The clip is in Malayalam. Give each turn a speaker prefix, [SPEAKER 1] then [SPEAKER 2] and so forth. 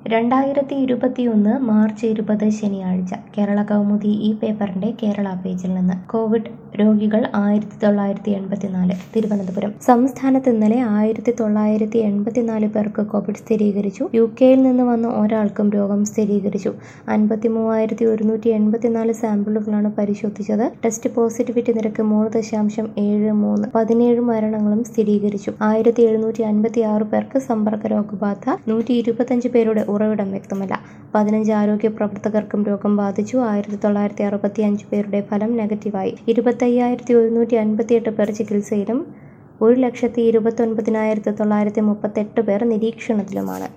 [SPEAKER 1] രണ്ടായിരത്തി ഇരുപത്തിയൊന്ന് മാർച്ച് ഇരുപത് ശനിയാഴ്ച കേരള കൗമുദി ഈ പേപ്പറിന്റെ കേരള പേജിൽ നിന്ന് കോവിഡ് രോഗികൾ ആയിരത്തി തൊള്ളായിരത്തി എൺപത്തിനാല് തിരുവനന്തപുരം സംസ്ഥാനത്ത് ഇന്നലെ ആയിരത്തി തൊള്ളായിരത്തി എൺപത്തിനാല് പേർക്ക് കോവിഡ് സ്ഥിരീകരിച്ചു യു കെയിൽ നിന്ന് വന്ന ഒരാൾക്കും രോഗം സ്ഥിരീകരിച്ചു അൻപത്തി മൂവായിരത്തി ഒരുന്നൂറ്റി എൺപത്തിനാല് സാമ്പിളുകളാണ് പരിശോധിച്ചത് ടെസ്റ്റ് പോസിറ്റിവിറ്റി നിരക്ക് മൂന്ന് ദശാംശം ഏഴ് മൂന്ന് പതിനേഴ് മരണങ്ങളും സ്ഥിരീകരിച്ചു ആയിരത്തി എഴുന്നൂറ്റി അൻപത്തി ആറ് പേർക്ക് സമ്പർക്ക രോഗബാധ നൂറ്റി ഇരുപത്തഞ്ച് പേരുടെ ഉറവിടം വ്യക്തമല്ല പതിനഞ്ച് ആരോഗ്യ പ്രവർത്തകർക്കും രോഗം ബാധിച്ചു ആയിരത്തി തൊള്ളായിരത്തി അറുപത്തി അഞ്ച് പേരുടെ ഫലം നെഗറ്റീവായി ഇരുപത്തയ്യായിരത്തി ഒരുന്നൂറ്റി അൻപത്തിയെട്ട് പേർ ചികിത്സയിലും ഒരു ലക്ഷത്തി ഇരുപത്തൊൻപതിനായിരത്തി തൊള്ളായിരത്തി മുപ്പത്തെട്ട് പേർ നിരീക്ഷണത്തിലുമാണ്